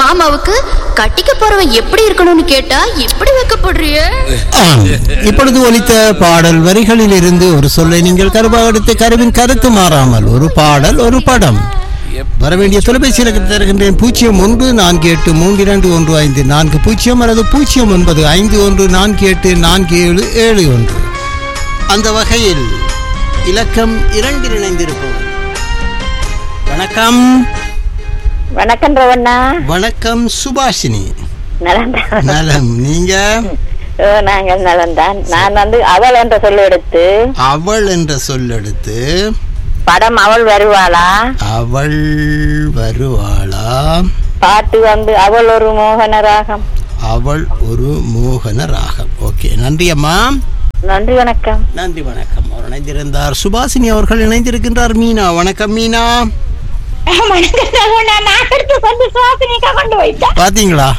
மாமாவுக்கு கட்டிக்க போறவன் எப்படி இருக்கணும்னு கேட்டா எப்படி வைக்கப்படுறிய ஆம். இப்பொழுது ஒலித்த பாடல் வரிகளில் இருந்து ஒரு சொல்லை நீங்கள் கருவாக எடுத்து கருவின் கருத்து மாறாமல் ஒரு பாடல் ஒரு படம் வரவேண்டிய தொலைபேசி இலக்கத்தை தருகின்றேன் பூஜ்ஜியம் ஒன்று நான்கு எட்டு மூன்று இரண்டு ஒன்று ஐந்து நான்கு பூஜ்ஜியம் அல்லது பூஜ்ஜியம் ஒன்பது ஐந்து ஒன்று நான்கு எட்டு நான்கு ஏழு ஏழு ஒன்று அந்த வகையில் இலக்கம் இரண்டில் இணைந்திருப்போம் வணக்கம் வணக்கம் ரவண்ணா வணக்கம் சுபாஷினி நலந்தான் நலம் நீங்க ஓ, நாங்கள் நலந்தான் நான் வந்து அவள் என்ற சொல்ல எடுத்து அவள் என்ற சொல்லெடுத்து படம் அவள் வருவாளா அவள் வருவாளா பாட்டு வந்து அவள் ஒரு மோகன ராகம் அவள் ஒரு மோகன ராகம் ஓகே நன்றி அம்மா நன்றி வணக்கம் நன்றி வணக்கம் அவர் இணைந்திருந்தார் சுபாசினி அவர்கள் இணைந்திருக்கின்றார் மீனா வணக்கம் மீனா வணக்கம் ரவண்ணா நான் எடுத்து கொண்டு சுவாசினிக்கா கொண்டு போயிட்டேன் பாத்தீங்களா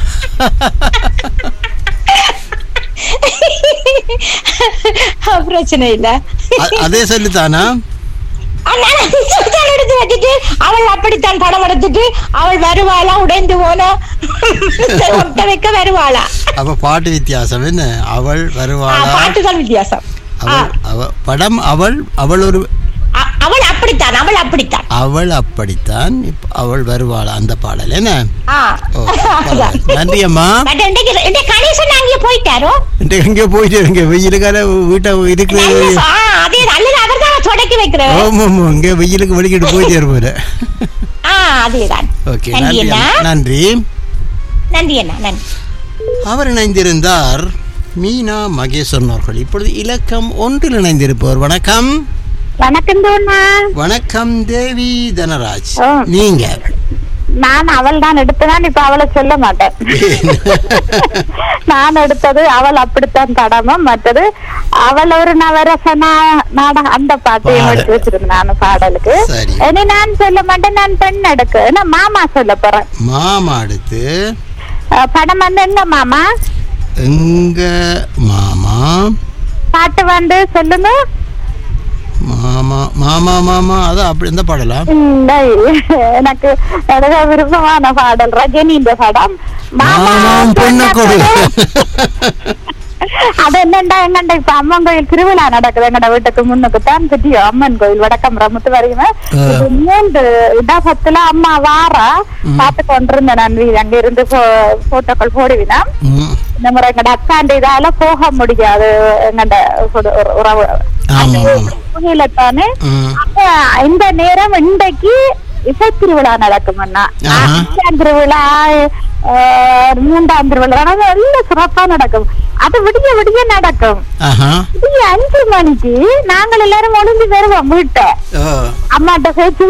பிரச்சனை இல்ல அ- அதே சொல்லுதானா எடுத்து வச்சுட்டு அவள் அப்படித்தான் படம் எடுத்துட்டு அவள் வருவாளா உடைந்து போனா ஒட்ட வைக்க வருவாளா அப்ப பாட்டு வித்தியாசம் என்ன அவள் ஆ, வருவாளா பாட்டுதான் வித்தியாசம் அவள் அவ படம் அவள் அவள் ஒரு அ- அவள் அப்படித்தான் அவள் அப்படித்தான் அவள் அப்படித்தான் இப்ப அவள் வருவாளா அந்த பாடல் என்ன ஆ. ஓ, பரவாயில்ல. நன்றி அம்மா பட் இன்றைக்கு இன்றைக்கு கணேசன் அங்கே போயிட்டாரோ இன்றைக்கு எங்கே போயிட்டு இருங்க வெயிலுக்கால வீட்டை இருக்கிற ஆ, அதே அல்லது அவர் தான் தொடக்கி வைக்கிறவர் ஆமா ஆமா இங்கே வெயிலுக்கு வெளிக்கிட்டு போயிட்டே இருப்பாரு ஆ அதேதான் ஓகே நன்றி நன்றி அண்ணா அம்மா. நன்றி நன்றி அண்ணா நன்றி அவர் இணைந்திருந்தார் மீனா மகேஸ்வரன் அவர்கள் இப்பொழுது இலக்கம் ஒன்றில் இணைந்திருப்பவர் வணக்கம் வணக்கம் தோண்ணா வணக்கம் தேவி தனராஜ் ஆ. நீங்க நான் அவள் தான் எடுத்ததான் இப்ப அவளை சொல்ல மாட்டேன் நான் எடுத்தது அவள் அப்படித்தான் படமும் மற்றது அவள் ஒரு நவரசனா நாடகம் அந்த பாட்டையும் பாடல். எடுத்து வச்சிருந்தேன் நான் பாடலுக்கு சரி. இனி நான் சொல்ல மாட்டேன் நான் பெண் எடுக்க ஏன்னா மாமா சொல்ல போறேன் மாமா அடுத்து அஹ் படம் வந்து எங்க மாமா எங்க மாமா பாட்டு வந்து சொல்லுங்க மாமா மாமா மாமா அதான் அப்படி இந்த பாடலா இல்லை எனக்கு எனக்கு விருப்பமான பாடல் ரஜினி இந்த படம் மாமாவும் பொண்ணு கொடு அது என்னண்டா எங்கண்ட இப்ப அம்மன் கோயில் திருவிழா நடக்குது எங்கட வீட்டுக்கு முன்னுக்கு தான் தெரியும் அம்மன் கோயில் வடக்கம் ரமுத்து வரையுமே ஆ. இது மூன்று இடத்துல அம்மா வாரா பார்த்து கொண்டிருந்தேன் நான் வீ- அங்க இருந்து போட்டோக்கள் போடுவினா ம். இந்த முறை எங்கட அக்காண்ட இதால போக முடியாது எங்கட ஒரு- ஒரு உறவு ஆமா ஆமா புகையில தானே ம். அப்ப இந்த நேரம் இன்றைக்கு இசை திருவிழா நடக்கும் அண்ணா ஆஹா. அஞ்சாம் திருவிழா ஆஹ், மூன்றாம் திருவிழா நடக்கும். எல்லாம் சிறப்பா நடக்கும் அது விடிய விடிய நடக்கும் ஆஹா விடிய அஞ்சு மணிக்கு நாங்கள் எல்லாரும் ஒளிஞ்சு வருவோம் வீட்டை ஓ அம்மாட்ட பேச்சு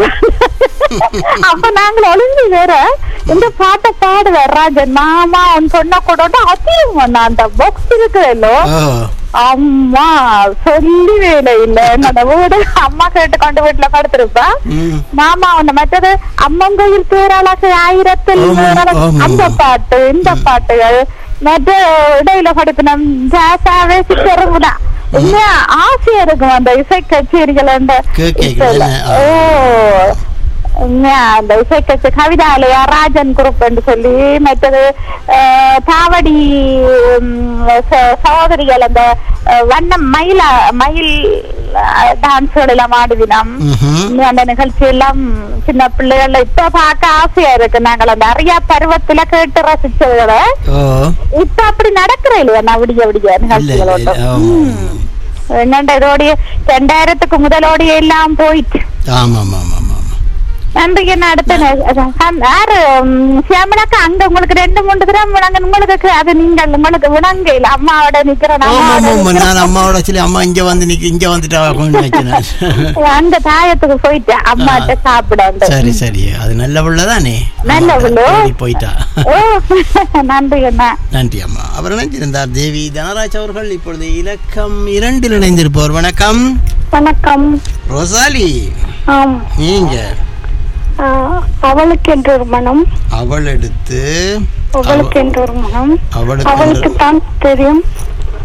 அப்ப நாங்கள் ஒளிஞ்சு வேற இந்த பாட்டை பாடுவேன் ராஜன் மாமா உன் சொன்ன கூட அதிகம் அண்ணா அந்த பாக்ஸ் இருக்குதல்லோ ஓ அம்மா சொல்லி வேலை இல்ல என்னோட வீடு அம்மா கேட்டு கொண்டு வீட்டுல படுத்திருப்பா ம் மாமா ஒண்ணு மற்றது அம்மன் கோயில் பேராளாக ஆயிரத்தில் ஆமா, பேராளாக ஆமா, அந்த ஆமா. பாட்டு இந்த பாட்டுகள் மற்ற இடையில படுத்தினம் ஜாசாவே சித்தருங்குனா உண்மையா ஆசையா இருக்கும் அந்த இசை கச்சேரிகள் அந்த கேட்க இசையில. கேட்க, ஓ உண்மையா அந்த இசை கச்சே கவிதாலயா ராஜன் குரூப் என்று சொல்லி மற்றது அஹ், தாவடி உம், ச- சகோதரிகள் அந்த அஹ், வண்ணம் மயில மயில் டான்ஸ்கள் எல்லாம் ஆடுவினம் ம்ஹும். இன்னும் அந்த நிகழ்ச்சி எல்லாம் சின்ன பிள்ளைகள் இப்ப பார்க்க ஆசையா இருக்கு நாங்கள் அந்த அறியா பருவத்துல கேட்டு ரசிச்சத ஓ இப்ப அப்படி நடக்கிற இல்லையா நான் விடிய விடிய இல்ல இல்ல நிகழ்ச்சிகளோட இல்ல. ஆமா என்னண்ட இதோடைய ரெண்டாயிரத்துக்கு முதலோடைய எல்லாம் போயிட்டு ஆமா ஆமா ஆமா ஆமா நன்றி என்ன அடுத்த நே- அஹ் யாரு உம், சியாமளாக்கா அங்க உங்களுக்கு ரெண்டு மூணு கிராம் விளங்க உங்களுக்கு அது நீங்கள் உங்களுக்கு விளங்க இல்ல அம்மாவோட நிக்கிறேன் ஆமா ஆமா அம்மாவோட ஆமா. நான் அம்மாவோட சொல்லி அம்மா இங்க வந்து நிக்க இங்க வந்துட்டா கொஞ்சம் நிக்கிறேன் நிக்கிறேன். அந்த தாயத்துக்கு போயிட்டு அம்மாட்ட சாப்பிட வந்து சரி சரி அது நல்ல பிள்ளை தானே நல்ல பிள்ளை. ஓடி போயிட்டா ஓ நன்றி அண்ணா நன்றி அம்மா அவர் இணைந்திருந்தார் தேவி தனராஜ் அவர்கள் இப்பொழுது இலக்கம் இரண்டில் இணைந்திருப்பவர் வணக்கம் வணக்கம் ரோசாலி ஆம் நீங்க அவளுக்கு என்று ஒரு மனம் அவள் எடுத்து அவளுக்கு என்று ஒரு மனம் அவளுக்கு அவளுக்கு என்று- தான் தெரியும்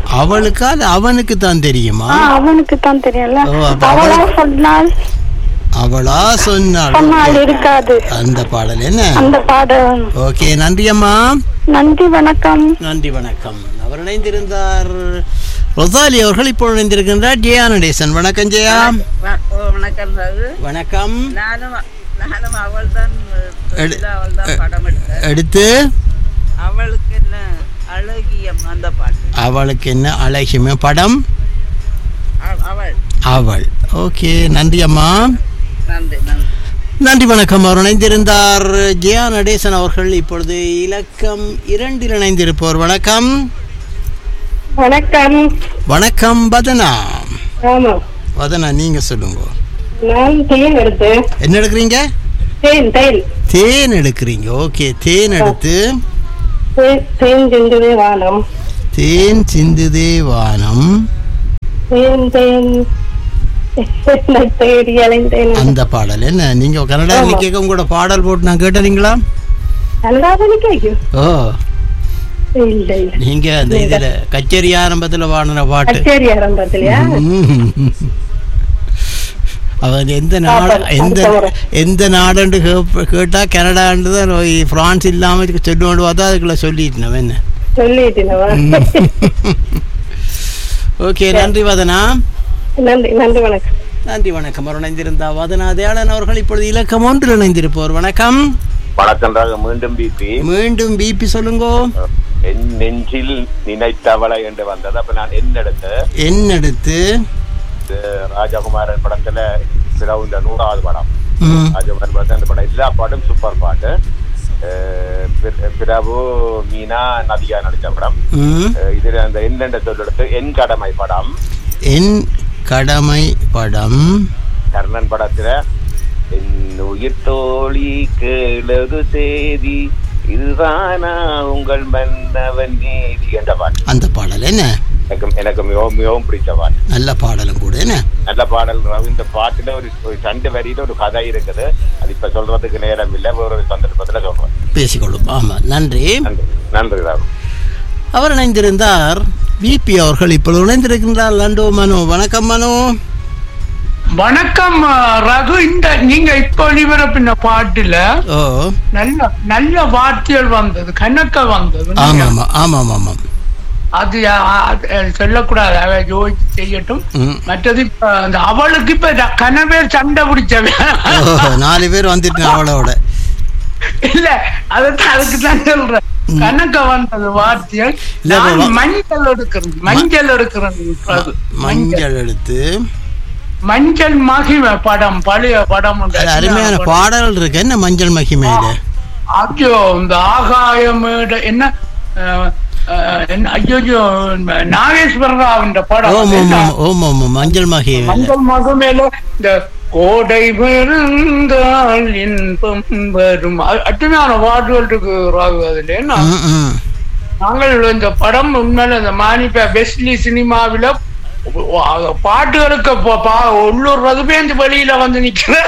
அவளுக்கா அது அவனுக்கு தான் தெரியுமா ஆ, அவனுக்கு தான் தெரியும்ல ஓ, அப்ப அவளா அவளுக்கு- சொன்னால் அவளா சொன்னாள் சொன்னால் இருக்காது அந்த பாடல் என்ன அந்த பாடம் ஓகே நன்றி அம்மா நன்றி வணக்கம் நன்றி வணக்கம் அவர் இணைந்திருந்தார் ரொசாலி அவர்கள் இப்போ இணைந்திருக்கின்றார் ஜெயா நடேசன் வணக்கம் ஜெயா வ- ஓ, வணக்கம் ரகு வணக்கம் நானும் நானும் அவள் தான் எடு- அவள் தான் படம் எடுத்தேன் எடுத்து அவளுக்கு என்ன அழகியம் அந்த பாட்டு அவளுக்கு என்ன அழகியமே படம் அவ- அவள் அவள் ஓகே நன்றி அம்மா நன்றி நன்றி நன்றி வணக்கம் அவர் இணைந்திருந்தார் ஜெயா நடேசன் அவர்கள் இப்பொழுது இலக்கம் இரண்டில் இணைந்திருப்பவர் வணக்கம் வணக்கம் வணக்கம் வதனா ஆமா வதனா நீங்க சொல்லுங்க நான் தேன் எடுத்தேன் என்ன எடுக்கிறீங்க தேன் தேன் தேன் எடுக்கிறீங்க ஓகே தேன் எடுத்து தேன் செஞ்சதே வானம் தேன் சிந்துதே வானம் தேன் தேன் என்னை தேடி அலைந்தேன் அந்த பாடல் என்ன நீங்க கன்னடா கேட்க உங்களோட பாடல் போட்டு நான் கேட்டீங்களா நல்லாதானே கேட்கும் ஓ இல்ல இல்ல நீங்க அந்த இதுல கச்சேரி ஆரம்பத்துல பாடுற பாட்டு கச்சேரி ஆரம்பத்திலயா ம். அவன் எந்த நாடு எந்த எந்த நாடுன்னு கேப்ப- கேட்டா கனடாண்டு தான் பிரான்ஸ் இல்லாம இதுக்கு சொல்லுவோண்டு பார்த்தா அதுக்குள்ள சொல்லிட்டு என்ன சொல்லிட்டேனவா ஓகே நன்றி வதனா நன்றி நன்றி வணக்கம் நன்றி வணக்கம் அவர் இணைந்திருந்தா வதனா தயாளன் அவர்கள் இப்பொழுது இலக்கம் ஒன்றில் இணைந்திருப்பவர் வணக்கம் வணக்கன்றாக மீண்டும் பிபி மீண்டும் பிபி சொல்லுங்கோ என் நெஞ்சில் நினைத்தவளை என்று வந்தது அப்ப நான் என்ன எடுத்து என்னெடுத்து இது ராஜகுமாரன் படத்துல பிறவுண்ட நூறாவது படம் ம், ராஜகுமாரன் படத்துல அந்த படம் எல்லா பாட்டும் சூப்பர் பாட்டு அஹ் பிர- பிரபு மீனா நதியா நடித்த படம் ம். அஹ் இதுல அந்த என்னென்ற சொல்லெடுத்து என் கடமை படம் என் கடமை படம் கர்ணன் படத்துல என் உயிர் தோழி கேளது செய்தி இதுதானா உங்கள் மன்னவன் நீதி என்ற பாட்டு அந்த பாடல் என்ன எனக்கு எனக்கு மிகவும் மிகவும் பிடிச்ச பாட்டு நல்ல பாடலும் கூட என்ன நல்ல பாடல் ரவி. இந்த பாட்டுல ஒரு ஒரு ரெண்டு வரியில ஒரு கதை இருக்குது அது இப்ப சொல்றதுக்கு நேரம் இல்லை வேற ஒரு சந்தர்ப்பத்துல சொல்றேன் பேசிக்கொள்ளும் ஆமா நன்றி நன்றி நன்றி ராகு அவர் இணைந்திருந்தார் பிபி அவர்கள் இப்பொழுது இணைந்திருக்கின்றார் லண்டோ மனு வணக்கம் மனு வணக்கம் அஹ், ரகு இந்த நீங்க இப்ப ஒளிபரப்பின பாட்டுல ஓ நல்ல நல்ல வார்த்தைகள் வந்தது கணக்க வந்தது ஆமாம் ஆமாம் ஆமாம் ஆமாம் அது அஹ், அது, அஹ், சொல்லக்கூடாது அவ யோசிச்சு செய்யட்டும் ம். மற்றது இப்ப அந்த அவளுக்கு இப்ப ர- கனவேர் சண்டை பிடிச்சவன் ஓ நாலு பேர் வந்துட்டு அவளோட இல்ல அதுதான் அதுக்கு தான் சொல்றேன் கணக்க வந்தது வார்த்தைகள் இல்ல, இப்ப நான் வா- மஞ்சள் எடுக்கிறேன் மஞ்சள் எடுக்கிறேன் ரகு. மஞ்சள் எடுத்து மஞ்சள் மகிமை படம் பழைய படம் உண்டு. அது அருமையான பாடல் இருக்கு என்ன மஞ்சள் மகிமையில ஐயோ இந்த ஆகாயம் என்ன அஹ், அஹ், என்ன ஐயோ நாகேஸ்வர ராவ் படம் ஓம் ஓம் என்ன? ஓம் ஓம் ஓம் ஓம் மஞ்சள் மகிமையில மஞ்சள் மகமேல இந்த கோடை விருந்தால் இன்பம் வரும் அ- அருமையான பாட்டுகள் இருக்கு ராகு அதுல என்ன ம், ம். நாங்கள் இந்த படம் உண்மையில இந்த மானிப்ப பெஸ்ட்லி சினிமாவில பாட்டுகளுக்கு ப- பா- உள்ளூர் ரகுபேந்து வெளியில வந்து நிக்கிறேன்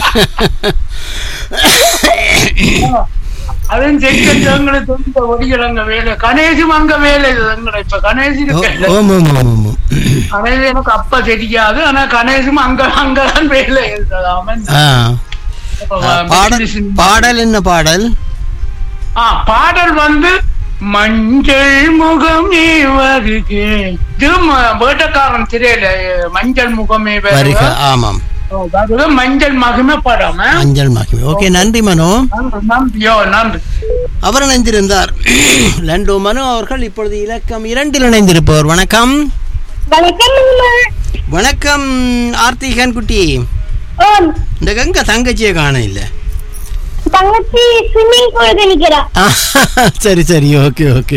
அதுவும் செக்கன் எங்களுக்கு தெரிஞ்ச ஒடிகள் அங்க வேலை கணேசும் அங்க வேலை இது எங்களை இப்ப கணேசி ஓ- இருக்கு ஓம் ஓம் ஓம் ஓம் ஓம். கணேசி எனக்கு அப்ப தெரியாது ஆனா கணேசும் அங்க அங்கதான் வேலை இருந்தது அவன் ஆ பாடல் பாடல் என்ன பாடல் ஆ பாடல் வந்து மஞ்சள் முகமே வருகே இது ம- வேட்டக்காரன் திரையில மஞ்சள் முகமே வருக வருக ஆமாம் வருக மஞ்சள் மகிமை படம் ஆ? மஞ்சள் மகிமை ஓகே நன்றி மனோ நன்றி நன்றியோ நன்றி அவர் இணைந்திருந்தார் லண்டோ மனு அவர்கள் இப்பொழுது இலக்கம் இரண்டில் இணைந்திருப்பவர் வணக்கம் வணக்கம் வணக்கம் ஆர்த்திகன் குட்டி இந்த கங்க தங்கச்சியை காண இல்ல தங்கச்சி ஸ்விம்மிங் பூலுக்கு நிக்கிறா சரி சரி ஓகே ஓகே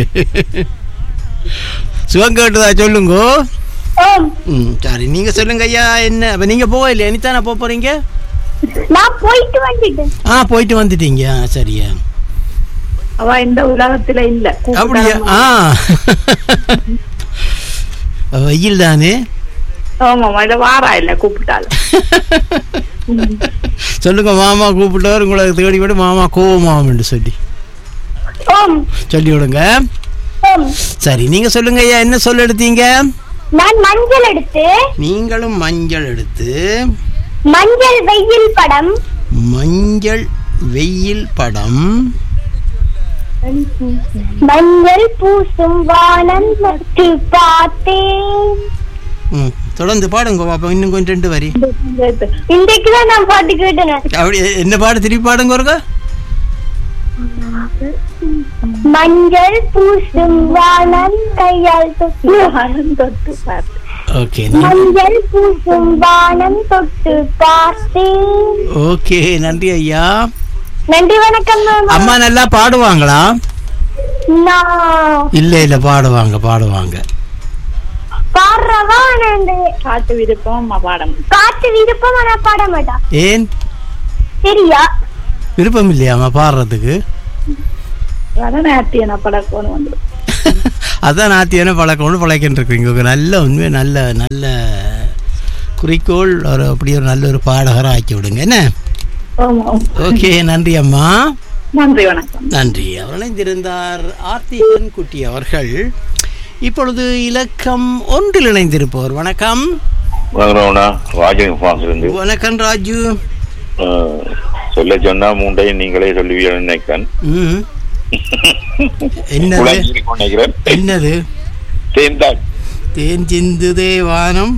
சுகம் கேட்டுதா சொல்லுங்க ஓம் ம் சரி நீங்க சொல்லுங்க ஐயா என்ன அப்ப நீங்க போக இல்லையா இனித்தானே போக போறீங்க நான் போயிட்டு வந்துட்டேன் ஆ போயிட்டு வந்துட்டீங்க ஆ, சரியா அவ இந்த உலகத்துல இல்ல அப்படியா ஆ வெயில் தானே ஆமா இத வாரா இல்ல கூப்பிட்டால சொல்லுங்க மாமா கூப்பிட்டவர் உங்களை தேடி விட மாமா கோவமாமன்னு சொல்லி ஓம் சொல்லி விடுங்க ஓம் சரி நீங்க சொல்லுங்க ஐயா என்ன சொல்ல எடுத்தீங்க நான் மஞ்சள் எடுத்து நீங்களும் மஞ்சள் எடுத்து மஞ்சள் வெயில் படம் மஞ்சள் வெயில் படம் மஞ்சள் பூசும் வானம் தொட்டு பார்த்தேன் ம், தொடர்ந்து பாடுங்க பாப்பா இன்னும் கொஞ்சம் ரெண்டு வரி இன்றைக்கு தான் நான் பாட்டு கேட்டேன் அப்படி என்ன பாடு திருப்பி பாடுங்க ஒருக்கா மஞ்சள் பூசும் வானம் கையால் தொட்டு வானம் தொட்டு பார்த்தேன் ஓகே மஞ்சள் பூசும் வானம் தொட்டு பார்த்தேன் ஓகே நன்றி ஐயா நன்றி வணக்கம் மாமா. அம்மா நல்லா பாடுவாங்களா நான் இல்ல இல்ல பாடுவாங்க பாடுவாங்க பாடுறவா நன்றி காட்டு விருப்பம் பாடம் காத்து விருப்பம் ஆனா பாட மாட்டா ஏன் சரியா விருப்பம் இல்லையாம்மா பாடுறதுக்கு வடநாட்டியன படக்கோன்னு வந்து அதான் நாத்தியான பழக்கம்னு பழக்கின்னு இருக்கீங்க ஒரு நல்ல உண்மை நல்ல நல்ல குறிக்கோள் ஒரு அப்படி ஒரு நல்ல ஒரு பாடகராக ஆக்கி விடுங்க என்ன ஓகே நன்றி அம்மா நன்றி வணக்கம் நன்றி அவர் இணைந்திருந்தார் ஆர்த்திகன் குட்டி அவர்கள் இப்பொழுது இலக்கம் ஒன்றில் இணைந்திருப்பவர் வணக்கம் வணக்கம்ண்ணா ராஜன் ஃபான்ஸ் இருந்து வணக்கம் ராஜு அஹ், சொல்ல சொன்னா மூண்டையும் நீங்களே சொல்லுவீங்கன்னு நினைக்கிறேன் ம் என்னது குழந்தைக்கு நினைக்கிறேன் என்னது தேன்தான் தேன் சிந்துதே வானம்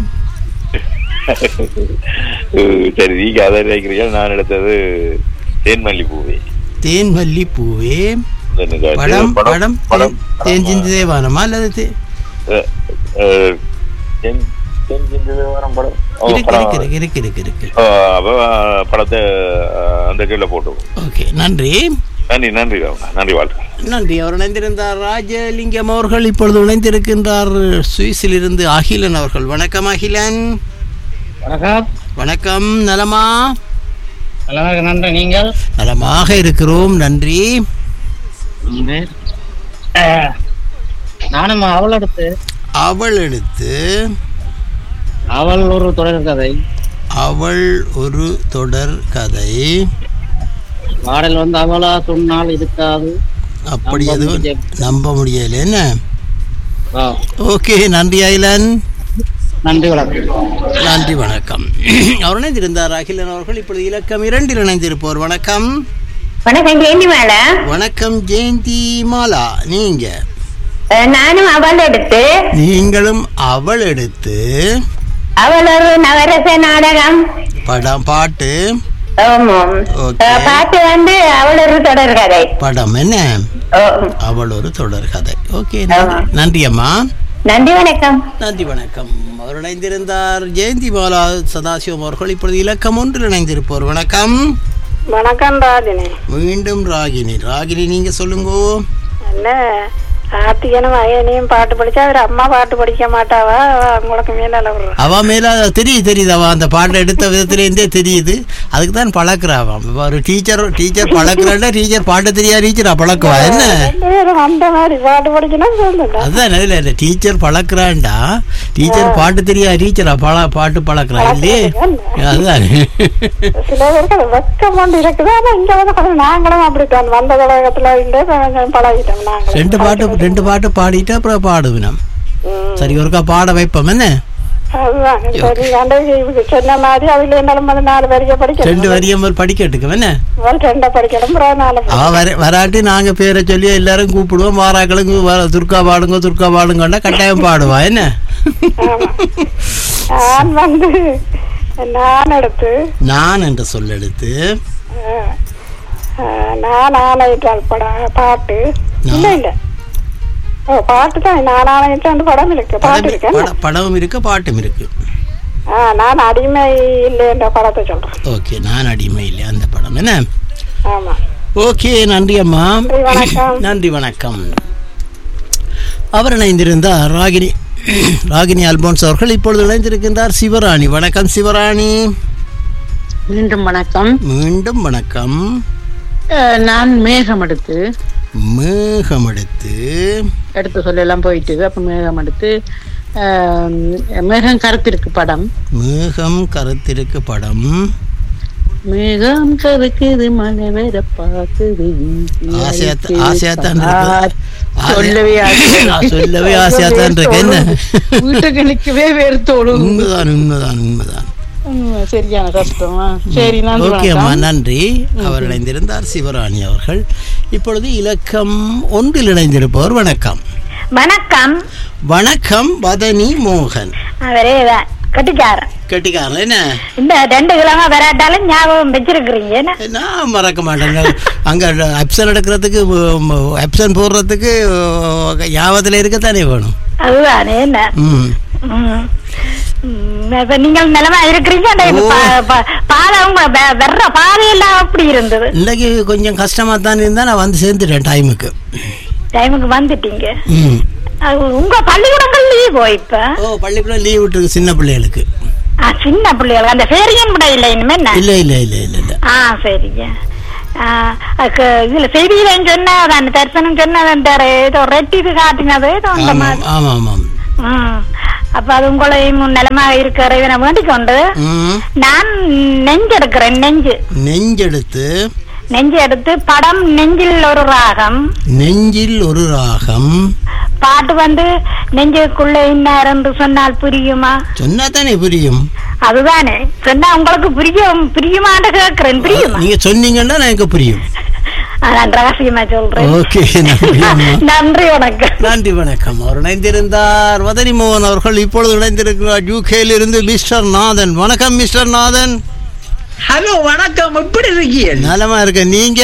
அஹ், சரி நீங்க அதை நினைக்கிறீங்க நான் எடுத்தது தேன்மல்லி பூவே தேன் மல்லி பூவே எனக்கு அது படம் படம் படம் தேன் சிந்துதே வானமா அல்லது தே- அஹ், அஹ், தேன் தேன் சிந்துதே வானம் படம் ஓ, இருக்கு படம். இருக்கு இருக்கு இருக்கு இருக்கு இருக்கு அஹ், அப்ப படத்தை அஹ், அந்த கீழே போட்டு ஓகே நன்றி நன்றி நன்றி ராவணா நன்றி வாழ்க்கை நன்றி அவர் இணைந்திருந்தார் ராஜலிங்கம் அவர்கள் இப்பொழுது இணைந்திருக்கின்றார் சுவிஸில் இருந்து அகிலன் அவர்கள் வணக்கம் அகிலன் வணக்கம் வணக்கம் நலமா நல்லா இருக்கு, நன்றி நீங்கள் நலமாக இருக்கிறோம் நன்றி அஹ், நானும் அவள் எடுத்து அவள் எடுத்து அவள் ஒரு தொடர் கதை அவள் ஒரு தொடர் கதை பாடல் வந்து அவளா சொன்னால் இருக்காது அப்படி நம்ப எதுவும் முடியாது. நம்ப முடியல என்ன ஆ, ஓகே நன்றி அகிலன் நன்றி வணக்கம் நன்றி வணக்கம் அவர் இணைந்திருந்தார் அகிலன் அவர்கள் இப்பொழுது இலக்கம் இரண்டில் இணைந்திருப்போர் வணக்கம் வணக்கம் ஜெயந்தி மேல வணக்கம் ஜெயந்தி மாலா நீங்க நானும் அவள் எடுத்து நீங்களும் அவள் எடுத்து அவள் ஒரு நவரச நாடகம் படம் பாட்டு ஆமாம் Okay. அஹ், பாட்டு வந்து அவள் ஒரு தொடர் கதை படம் என்ன ஓ, அவள் ஒரு தொடர் கதை ஓகே ஆமா. நன்றி அம்மா நன்றி வணக்கம் நன்றி வணக்கம் அவர் இணைந்திருந்தார் ஜெயந்தி பாலா சதாசிவம் அவர்கள் இப்பொழுது இலக்கம் ஒன்றில் இணைந்திருப்போர் வணக்கம் வணக்கம் ராஜினி மீண்டும் ராகினி ராகினி நீங்க சொல்லுங்க என்ன ஆத்திகனும் அயனையும் பாட்டு படிச்சா அவர் அம்மா பாட்டு படிக்க மாட்டாவா உங்களுக்கு மேல அளவு அவ மேல தெரியுது தெரியுது அவ அந்த பாட்டை எடுத்த விதத்துலேருந்தே தெரியுது அதுக்கு தான் பழக்கிறாவாம் இப்ப ஒரு டீச்சர் டீச்சர் பழக்கிறாண்டா டீச்சர் பாட்டு தெரியா டீச்சரா பழக்குவா என்ன ரெண்டு பேரும் அந்த மாதிரி பாட்டு படிக்கணும் சொல்லுங்க அதுதான் இல்லை இல்லை டீச்சர் பழக்கிறான்டா டீச்சர் பாட்டு தெரியா டீச்சரா பழ பாட்டு பழக்கிறா இல்லையே அதுதான் சில பேருக்கு அது வெக்கம் கொண்டு இருக்குது ஆனா இங்க வந்து கொஞ்சம் நாங்களும் அப்படித்தான் வந்த கழகத்துல இருந்து கொஞ்சம் பழகிட்டோம் நாங்களும் ரெண்டு பாட்டு ரெண்டு பாட்டு பாடிட்டு அப்புறம் பாடுவினம் சரி ஒருக்கா பாட வைப்போம் என்ன அதுதான் சரி அன்றைக்கு இவங்க சொன்ன மாதிரி அதுல என்னாலும் வந்து நாலு வரைக்கும் படிக்கணும் ரெண்டு வரியம் ஒரு படிக்கட்டுக்கு என்ன முதல் ரெண்டை படிக்கணும் அப்புறம் நாலு அவ வர வராட்டி நாங்க பேரை சொல்லி எல்லாரும் கூப்பிடுவோம் வாராக்களுக்கு வர துர்கா பாடுங்க துர்கா பாடுங்கன்னா கட்டாயம் பாடுவா என்ன நான் வந்து நான் எடுத்து நான் என்ற சொல் எடுத்து அஹ், அஹ், நான் ஆணையிட்டால் பட பாட்டு இல்ல இல்ல ஓ பாட்டு தான் நான் ஆணையிட்டால் படம் இருக்கு பாட்டு படம் இருக்கு பட- படமும் இருக்கு பாட்டும் இருக்கு ஆ, நான் அடிமை இல்லை என்ற படத்தை சொல்றேன் ஓகே நான் அடிமை இல்லை அந்த படம் என்ன ஆமா ஓகே நன்றி அம்மா நன்றி, வணக்கம். நன்றி வணக்கம் அவர் இணைந்திருந்தார் ராகினி ராகினி அல்போன்ஸ் அவர்கள் இப்பொழுது இணைந்திருக்கின்றார் சிவராணி வணக்கம் சிவராணி மீண்டும் வணக்கம் மீண்டும் வணக்கம் அஹ், நான் மேகம் எடுத்து மேகம் எடுத்து எடுத்து சொல்லலாம் போயிட்டு அப்ப மேகம் எடுத்து அஹ், மேகம் கருத்திருக்கு படம் மேகம் கருத்திருக்கு படம் மேகம் கருக்குது மழை வேற பாக்குது ஆசையாத்த- ஆசையாத்தான் இருக்கு. சொல்லவே ஆ, சொல்லவே ஆசையாத்தான் இருக்கு என்ன வீட்டுக்கு நிக்கவே வேறு தோணும் உண்மைதான் உண்மைதான் உண்மைதான் உம், சரியான கஷ்டமா சரி நன்றி ஓகே அம்மா வணக்கம் நன்றி அவர் இணைந்திருந்தார் சிவராணி அவர்கள் இப்பொழுது இலக்கம் ஒன்றில் இணைந்திருப்பவர் வணக்கம் வணக்கம் வணக்கம் வதனி மோகன் அவரே தான் கட்டிக்காரன் கெட்டிக்காரன் என்ன இந்த ரெண்டு கிழமை வராட்டாலும் ஞாபகம் வச்சிருக்கிறீங்க என்ன? நான் மறக்க மாட்டேங்க அங்கே அப்சன் எடுக்கிறதுக்கு அப்சன் போடுறதுக்கு யாவத்தில் இருக்கத்தானே வேணும் அதுதானே என்ன ம் ம். ம், இப்ப நீங்கள் நிலமா இருக்கிறீங்க அந்த இது பா- பா- பாதை உங்க வெ- வர்ற பாதையெல்லாம் அப்படி இருந்தது இன்றைக்கு கொஞ்சம் கஷ்டமாக தான் இருந்தால் நான் வந்து சேர்ந்துட்டேன் டைமுக்கு டைமுக்கு வந்துட்டீங்க ம் அது உங்க பள்ளிக்கூடங்கள் லீவோ இப்ப ஓ பள்ளிக்கூடம் லீவ் விட்டுருக்கு சின்ன பிள்ளைகளுக்கு ஆ, சின்ன பிள்ளைகள் அந்த ஃபேரியன் கூட இல்லை இனிமே என்ன இல்லை இல்லை இல்லை இல்லை இல்லை ஆ சரிங்க ஆ, அதுக்கு இதுல செய்தியிலன்னு சொன்னா அந்த தரிசனம் சொன்னது அந்த ஏதோ ரெட் இது காட்டினது ஏதோ அந்த ஆமாம் மாதிரி ஆமாம் ஆமாம் ம். அப்ப அது உங்களையும் நிலமாக இருக்கிற இவனை வேண்டிக் கொண்டு ம் நான் நெஞ்செடுக்கிறேன் நெஞ்சு நெஞ்செடுத்து நெஞ்சு எடுத்து படம் நெஞ்சில் ஒரு ராகம் நெஞ்சில் ஒரு ராகம் பாட்டு வந்து நெஞ்சுக்குள்ள இன்னார் என்று சொன்னால் புரியுமா சொன்னா தானே புரியும் அதுதானே சொன்னா உங்களுக்கு புரியும் புரியுமான்னு கேட்கிறேன் புரியுமா நீங்க சொன்னீங்கன்னா எனக்கு புரியும் நான் ரகசியமா சொல்றேன் ஓகே நன்றி அம்மா. நன்றி வணக்கம் நன்றி வணக்கம் அவர் இணைந்திருந்தார் வதனி மோகன் அவர்கள் இப்பொழுது இணைந்திருக்கிறார் யூகேயில் இருந்து மிஸ்டர் நாதன் வணக்கம் மிஸ்டர் நாதன் ஹலோ வணக்கம் எப்படி இருக்கீங்க நலமா இருக்க நீங்க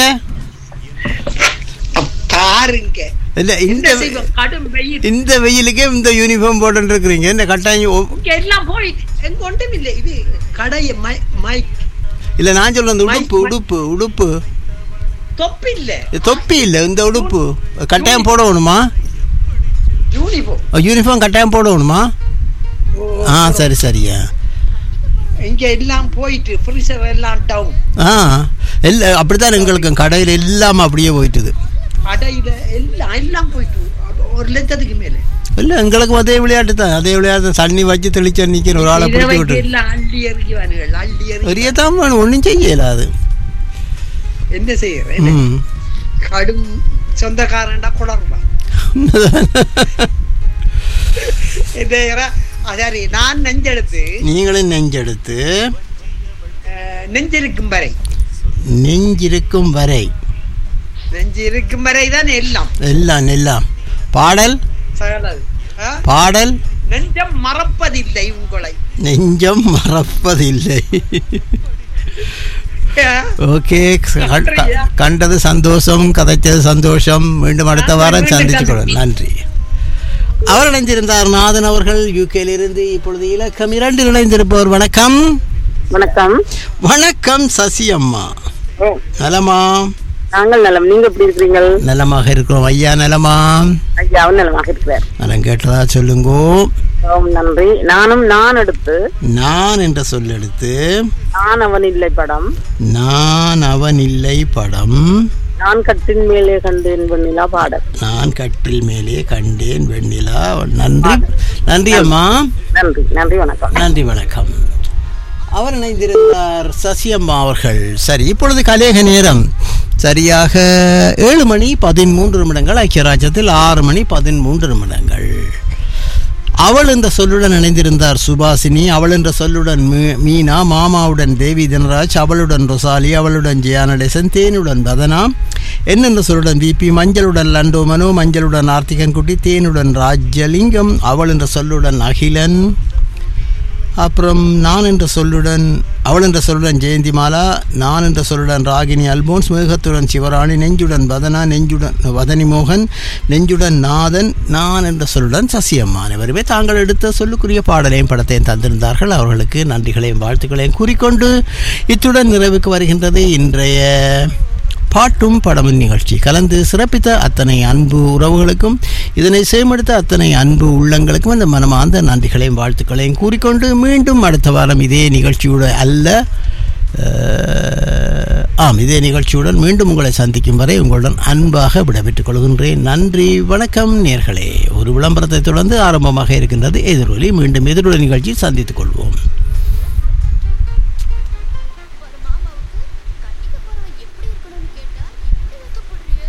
பாருங்க இல்ல இந்த என்ன செய்வோம் கடும் வெயில் இந்த வெயிலுக்கே இந்த யூனிஃபார்ம் போட்டு இருக்கிறீங்க என்ன கட்டாயம் ஒ- இங்க எல்லாம் போய் எங்க ஒன்றும் இல்லை இது கடைய மை மைக் இல்ல நான் சொல்றேன் இந்த உடுப்பு உடுப்பு உடுப்பு தொப்பி இல்ல இது தொப்பி இல்ல இந்த உடுப்பு கட்டாயம் போடணுமா யூனிஃபார்ம் யூனிஃபார்ம் கட்டாயம் போடணுமா ஆ சரி சரியா இங்க எல்லாம் போயிட்டு ஃப்ரீசர் எல்லாம் டவுன் ஆ இல்லை அப்படித்தான் எங்களுக்கு கடையில் எல்லாம் அப்படியே போயிட்டுது கடையில எல்லாம் எல்லாம் போயிட்டு அது ஒரு லட்சத்துக்கு மேல இல்லை எங்களுக்கு அதே விளையாட்டு தான் அதே விளையாட்டு தண்ணி வச்சு தெளிச்ச நிற்கிற ஒரு ஆளை பிடிச்சி இரவைக்கு விட்டு எல்லாம் அள்ளி எறிவானுகள் அள்ளி எறி பெரிய தான் வேணும் ஒன்றும் செய்யல அது என்ன செய்யறேன் ம் கடும் சொந்தக்காரன்டா குளர்றான் என்ன சரி நான் நெஞ்செடுத்து நீங்களும் நெஞ்செடுத்து அஹ், நெஞ்சிருக்கும் வரை நெஞ்சிருக்கும் வரை நெஞ்சு இருக்கும் வரை தான் எல்லாம் எல்லாம் எல்லாம் பாடல் சகலது ஆ? பாடல் நெஞ்சம் மறப்பதில்லை உங்களை நெஞ்சம் மறப்பதில்லை ஆ? ஓகே கண்ட- கண்டது சந்தோஷம் கதைச்சது சந்தோஷம் மீண்டும் அடுத்த வாரம் சந்திச்சு கொள்ளும் நன்றி அவர் இணைந்திருந்தார் நாதன் அவர்கள் யூகேல இருந்து இப்பொழுது இலக்கம் இரண்டு இணைந்திருப்பவர் வணக்கம் வணக்கம் வணக்கம் சசி அம்மா ஓ, நலமா நாங்கள் நலம் நீங்க எப்படி இருக்கிறீங்கள் நலமாக இருக்கிறோம் ஐயா நலமா ஐயாவும் நலமாக இருக்கிறார் நலம் கேட்டதா சொல்லுங்கோ ஓம் நன்றி நானும் நான் எடுத்து நான் என்ற சொல் எடுத்து நான் அவன் இல்லை படம் நான் அவன் இல்லை படம் நான் கட்டின் மேலே கண்டேன் வெண்ணிலா பாடல் நான் கட்டில் மேலே கண்டேன் வெண்ணிலா நன்றி நன்றி அம்மா நன்றி நன்றி வணக்கம் நன்றி வணக்கம் அவர் இணைந்திருந்தார் சசியம்மா அவர்கள் சரி இப்பொழுது கலேக நேரம் சரியாக ஏழு மணி பதிமூன்று நிமிடங்கள் ஐக்கிய ராஜ்யத்தில் ஆறு மணி பதிமூன்று நிமிடங்கள் அவள் என்ற சொல்லுடன் இணைந்திருந்தார் சுபாசினி அவள் என்ற சொல்லுடன் மீ- மீனா மாமாவுடன் தேவி தனராஜ் அவளுடன் ரொசாலி அவளுடன் ஜெயா நடேசன் தேனுடன் பதனா என் என்ற சொல்லுடன் விபி மஞ்சளுடன் லண்டோ மனோ மஞ்சளுடன் ஆர்த்திகன் குட்டி தேனுடன் ராஜ்யலிங்கம் அவள் என்ற சொல்லுடன் அகிலன் அப்புறம் நான் என்ற சொல்லுடன் அவள் என்ற சொல்லுடன் ஜெயந்தி மாலா நான் என்ற சொல்லுடன் ராகினி அல்போன்ஸ் மேகத்துடன் சிவராணி நெஞ்சுடன் வதனா நெஞ்சுடன் வதனி மோகன் நெஞ்சுடன் நாதன் நான் என்ற சொல்லுடன் சசியம்மா அனைவருமே தாங்கள் எடுத்த சொல்லுக்குரிய பாடலையும் படத்தையும் தந்திருந்தார்கள் அவர்களுக்கு நன்றிகளையும் வாழ்த்துக்களையும் கூறிக்கொண்டு இத்துடன் நிறைவுக்கு வருகின்றது இன்றைய பாட்டும் படமும் நிகழ்ச்சி கலந்து சிறப்பித்த அத்தனை அன்பு உறவுகளுக்கும் இதனை செய்மெடுத்த அத்தனை அன்பு உள்ளங்களுக்கும் இந்த மனமார்ந்த நன்றிகளையும் வாழ்த்துக்களையும் கூறிக்கொண்டு மீண்டும் அடுத்த வாரம் இதே நிகழ்ச்சியுடன் அல்ல அஹ், ஆம் இதே நிகழ்ச்சியுடன் மீண்டும் உங்களை சந்திக்கும் வரை உங்களுடன் அன்பாக விடைபெற்றுக் கொள்கின்றேன் நன்றி வணக்கம் நேர்களே ஒரு விளம்பரத்தை தொடர்ந்து ஆரம்பமாக இருக்கின்றது எதிரொலி மீண்டும் எதிரொலி நிகழ்ச்சி சந்தித்துக் கொள்வோம் எப்படி இருக்கணும்னு கேட்டா எப்படி வைக்கப்படுறிய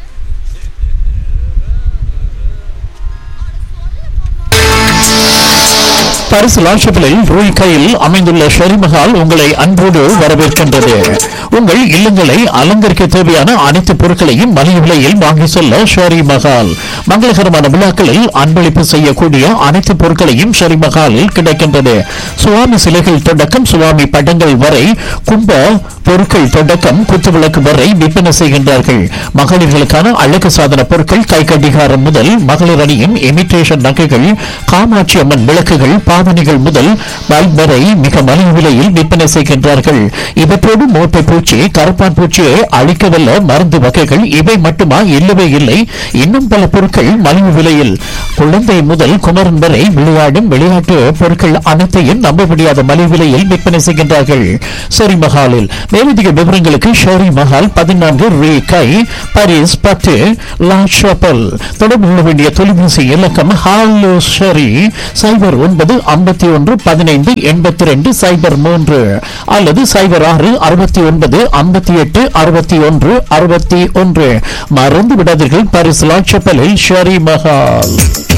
பரிசு லாட்சப்பிலில் ரூய் கையில் அமைந்துள்ள ஷெரிமஹால் உங்களை அன்போடு வரவேற்கின்றது உங்கள் இல்லங்களை அலங்கரிக்க தேவையான அனைத்து பொருட்களையும் மலிவு விலையில் வாங்கி செல்ல ஷெரி மஹால் மங்களகரமான விழாக்களில் அன்பளிப்பு செய்யக்கூடிய அனைத்து பொருட்களையும் ஷெரி மஹாலில் கிடைக்கின்றது சுவாமி சிலைகள் தொடக்கம் சுவாமி படங்கள் வரை கும்ப பொருட்கள் தொடக்கம் குத்துவிளக்கு வரை விற்பனை செய்கின்றார்கள் மகளிர்களுக்கான அழகு சாதன பொருட்கள் கை கடிகாரம் முதல் மகளிர் அணியும் இமிட்டேஷன் நகைகள் காமாட்சி அம்மன் விளக்குகள் பாவனைகள் முதல் பல்ப் வரை மிக மலிவு விலையில் விற்பனை செய்கின்றார்கள் இவற்றோடு மோட்டை பூச்சி கருப்பான் பூச்சியை அழிக்கவல்ல மருந்து வகைகள் இவை மட்டுமா இல்லவே இல்லை இன்னும் பல பொருட்கள் மலிவு விலையில் குழந்தை முதல் குமரன் வரை விளையாடும் விளையாட்டு பொருட்கள் அனைத்தையும் நம்ப முடியாத மலிவு விலையில் விற்பனை செய்கின்றார்கள் ஷெரி மஹாலில் மேலதிக விவரங்களுக்கு ஷெரி மஹால் பதினான்கு ரே கை பாரிஸ் பத்து லா ஷாப்பல் தொடர்பு கொள்ள வேண்டிய தொலைபேசி இலக்கம் ஹாலோ ஷெரி சைபர் ஒன்பது ஐம்பத்தி ஒன்று பதினைந்து எண்பத்தி ரெண்டு சைபர் மூன்று அல்லது சைபர் ஆறு அறுபத்தி ஒன்பது ஐம்பத்தி எட்டு அறுபத்தி ஒன்று அறுபத்தி ஒன்று மறந்து விடாதீர்கள் பாரிஸ் லா ஷாப்பலில் ஷெரி மஹால்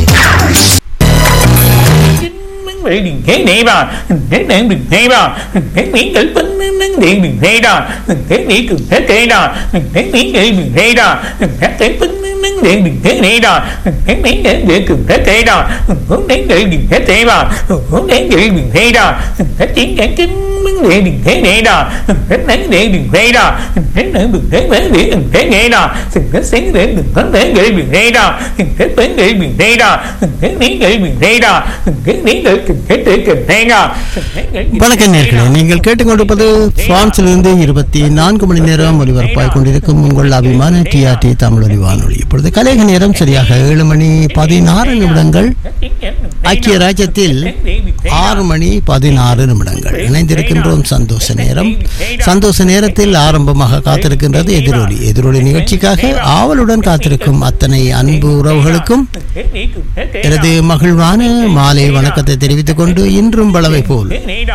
வணக்கம் நேர்களே நீங்கள் கேட்டுக்கொண்டிருப்பது பிரான்சிலிருந்து இருபத்தி நான்கு மணி நேரம் ஒலிபரப்பாய் கொண்டிருக்கும் உங்கள் அபிமான டிஆர்டி தமிழ் ஒலி வானொலி இப்பொழுது கலைக நேரம் சரியாக ஏழு மணி பதினாறு நிமிடங்கள் ஐக்கிய ராஜ்யத்தில் ஆறு மணி பதினாறு நிமிடங்கள் இணைந்திருக்கின்றோம் சந்தோஷ நேரம் சந்தோஷ நேரத்தில் ஆரம்பமாக காத்திருக்கின்றது எதிரொலி எதிரொலி நிகழ்ச்சிக்காக ஆவலுடன் காத்திருக்கும் அத்தனை அன்பு உறவுகளுக்கும் எனது மகிழ்வான மாலை வணக்கத்தை தெரிவித்துக் கொண்டு இன்றும் பலவை போல்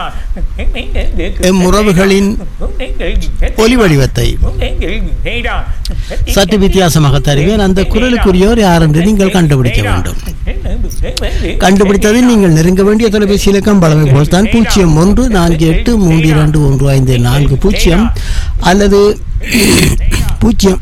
எம் உறவுகளின் ஒலி வடிவத்தை சற்று வித்தியாசமாக தருவேன் அந்த குரலுக்குரியோர் யார் என்று நீங்கள் கண்டுபிடிக்க வேண்டும் கண்டுபிடித்ததை நீங்கள் நெருங்க வேண்டிய தொலைபேசி இலக்கம் பலமை போல்தான் பூஜ்ஜியம் ஒன்று நான்கு எட்டு மூன்று இரண்டு ஒன்று ஐந்து நான்கு பூஜ்ஜியம் அல்லது பூஜ்ஜியம்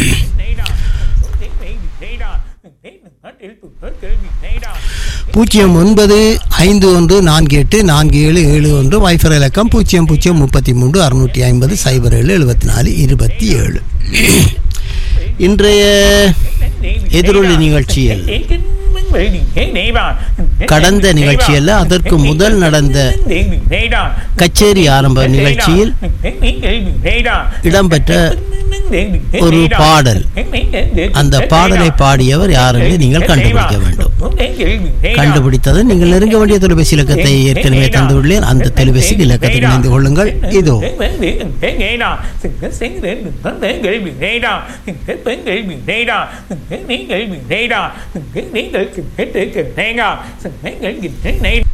பூஜ்ஜியம் ஒன்பது ஐந்து ஒன்று நான்கு எட்டு நான்கு ஏழு ஏழு ஒன்று வைஃபர் இலக்கம் பூஜ்ஜியம் பூஜ்ஜியம் முப்பத்தி மூன்று அறுநூற்றி ஐம்பது சைபர் ஏழு எழுபத்தி நாலு இருபத்தி ஏழு இன்றைய எதிரொலி நிகழ்ச்சியில் கடந்த நிகழ்ச்சியல்ல அதற்கு முதல் நடந்த கச்சேரி ஆரம்ப நிகழ்ச்சியில் இடம்பெற்ற ஒரு பாடல் அந்த பாடலை பாடியவர் யார் என்று நீங்கள் கண்டுபிடிக்க வேண்டும் கண்டுபிடித்தது நீங்கள் நெருங்க வேண்டிய தொலைபேசி இலக்கத்தை ஏற்கனவே தந்துள்ளேன் அந்த தொலைபேசி இலக்கத்தில் இணைந்து கொள்ளுங்கள் இதோ நீங்கள்